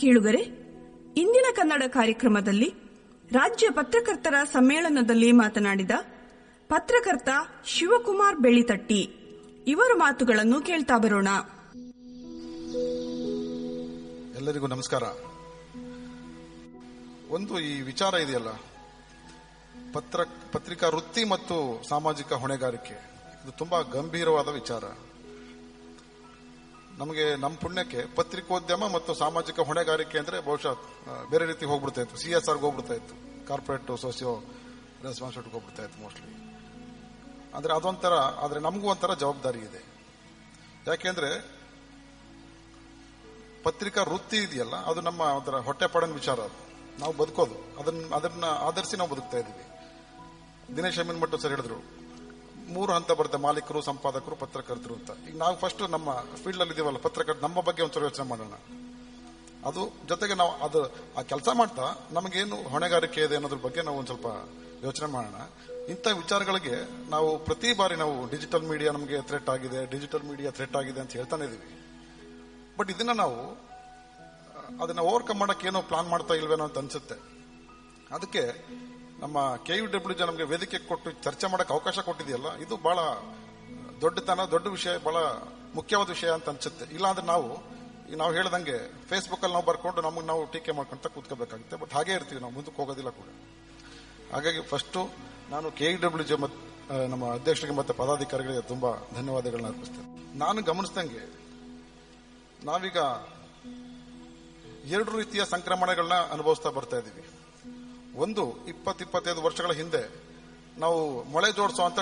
ಕೇಳುಗರೆ ಇಂದಿನ ಕನ್ನಡ ಕಾರ್ಯಕ್ರಮದಲ್ಲಿ ರಾಜ್ಯ ಪತ್ರಕರ್ತರ ಸಮ್ಮೇಳನದಲ್ಲಿ ಮಾತನಾಡಿದ ಪತ್ರಕರ್ತ ಶಿವಕುಮಾರ್ ಬೆಳಿತಟ್ಟಿ ಇವರ ಮಾತುಗಳನ್ನು ಕೇಳ್ತಾ ಬರೋಣ ಎಲ್ಲರಿಗೂ ನಮಸ್ಕಾರ ಒಂದು ಈ ವಿಚಾರ ಇದೆಯಲ್ಲ ಪತ್ರ ಪತ್ರಿಕಾ ವೃತ್ತಿ ಮತ್ತು ಸಾಮಾಜಿಕ ಹೊಣೆಗಾರಿಕೆ ಇದು ತುಂಬಾ ಗಂಭೀರವಾದ ವಿಚಾರ ನಮಗೆ ನಮ್ಮ ಪುಣ್ಯಕ್ಕೆ ಪತ್ರಿಕೋದ್ಯಮ ಮತ್ತು ಸಾಮಾಜಿಕ ಹೊಣೆಗಾರಿಕೆ ಅಂದ್ರೆ ಬಹುಶಃ ಆ, ಬೇರೆ ರೀತಿ ಹೋಗ್ಬಿಡ್ತಾ ಇತ್ತು ಸಿ ಎಸ್ ಆರ್ಗೆ ಹೋಗ್ಬಿಡ್ತಾ ಇತ್ತು ಕಾರ್ಪೊರೇಟ್ ಸೋಸಿಯೋ ರೆಸ್ಪಾನ್ಸಿಬಿಲಿಟಿ ಹೋಗ್ಬಿಡ್ತಾ ಇತ್ತು ಮೋಸ್ಟ್ಲಿ ಅಂದ್ರೆ ಅದೊಂಥರ ಆದ್ರೆ ನಮಗೂ ಒಂಥರ ಜವಾಬ್ದಾರಿ ಇದೆ ಯಾಕೆಂದ್ರೆ ಪತ್ರಿಕಾ ವೃತ್ತಿ ಇದೆಯಲ್ಲ ಅದು ನಮ್ಮ ಒಂಥರ ಹೊಟ್ಟೆಪಾಡಿನ ವಿಚಾರ ಅದು ನಾವು ಬದುಕೋದು ಅದನ್ನ ಅದನ್ನ ಆಧರಿಸಿ ನಾವು ಬದುಕ್ತಾ ಇದ್ದೀವಿ ದಿನೇಶ್ ಅಮೀನ್ ಮಟ್ಟು ಸರ್ ಹೇಳಿದ್ರು ಮೂರು ಹಂತ ಬರುತ್ತೆ ಮಾಲೀಕರು ಸಂಪಾದಕರು ಪತ್ರಕರ್ತರು ಅಂತ ಈಗ ನಾವು ಫಸ್ಟ್ ನಮ್ಮ ಫೀಲ್ಡ್ ಅಲ್ಲಿ ಇದೀವಲ್ಲ ಪತ್ರಕರ್ತ ನಮ್ಮ ಬಗ್ಗೆ ಒಂಚೂರು ಯೋಚನೆ ಮಾಡೋಣ ಅದು ಜೊತೆಗೆ ನಾವು ಅದು ಆ ಕೆಲಸ ಮಾಡ್ತಾ ನಮಗೇನು ಹೊಣೆಗಾರಿಕೆ ಇದೆ ಅನ್ನೋದ್ರ ಬಗ್ಗೆ ನಾವು ಒಂದ್ ಸ್ವಲ್ಪ ಯೋಚನೆ ಮಾಡೋಣ ಇಂಥ ವಿಚಾರಗಳಿಗೆ ನಾವು ಪ್ರತಿ ಬಾರಿ ನಾವು ಡಿಜಿಟಲ್ ಮೀಡಿಯಾ ನಮಗೆ ಥ್ರೆಟ್ ಆಗಿದೆ ಡಿಜಿಟಲ್ ಮೀಡಿಯಾ ಥ್ರೆಟ್ ಆಗಿದೆ ಅಂತ ಹೇಳ್ತಾನೆ ಇದೀವಿ ಬಟ್ ಇದನ್ನ ನಾವು ಆ, ಅದನ್ನ ಓವರ್ಕಮ್ ಮಾಡಕ್ಕೆ ಏನೋ ಪ್ಲಾನ್ ಮಾಡ್ತಾ ಇಲ್ವೇನೋ ಅಂತ ಅನ್ಸುತ್ತೆ ಅದಕ್ಕೆ ನಮ್ಮ ಕೆ ಯು ಡಬ್ಲ್ಯೂ ಜೆ ನಮಗೆ ವೇದಿಕೆ ಕೊಟ್ಟು ಚರ್ಚೆ ಮಾಡಕ್ಕೆ ಅವಕಾಶ ಕೊಟ್ಟಿದೆಯಲ್ಲ ಇದು ಬಹಳ ದೊಡ್ಡತನ ದೊಡ್ಡ ವಿಷಯ ಬಹಳ ಮುಖ್ಯವಾದ ವಿಷಯ ಅಂತ ಅನ್ಸುತ್ತೆ ಇಲ್ಲಾಂದ್ರೆ ನಾವು ಈಗ ನಾವು ಹೇಳ್ದಂಗೆ ಫೇಸ್ಬುಕ್ ಅಲ್ಲಿ ನಾವು ಬರ್ಕೊಂಡು ನಮಗೆ ನಾವು ಟೀಕೆ ಮಾಡ್ಕೊಂತ ಕೂತ್ಕೋಬೇಕಾಗುತ್ತೆ ಬಟ್ ಹಾಗೆ ಇರ್ತೀವಿ ನಾವು ಮುಂದಕ್ಕೆ ಹೋಗೋದಿಲ್ಲ ಕೂಡ ಹಾಗಾಗಿ ಫಸ್ಟ್ ನಾನು ಕೆ ಯು ಡಬ್ಲ್ಯೂ ಜೆ ಮತ್ ಆ, ನಮ್ಮ ಅಧ್ಯಕ್ಷರಿಗೆ ಮತ್ತೆ ಪದಾಧಿಕಾರಿಗಳಿಗೆ ತುಂಬಾ ಧನ್ಯವಾದಗಳನ್ನ ಅರ್ಪಿಸ್ತೇನೆ ನಾನು ಗಮನಿಸಿದಂಗೆ ನಾವೀಗ ಎರಡು ರೀತಿಯ ಸಂಕ್ರಮಣಗಳನ್ನ ಅನುಭವಿಸ್ತಾ ಬರ್ತಾ ಇದ್ದೀವಿ ಒಂದು ಇಪ್ಪತ್ ಇಪ್ಪತ್ತೈದು ವರ್ಷಗಳ ಹಿಂದೆ ನಾವು ಮೊಳೆ ಜೋಡಿಸುವಂತ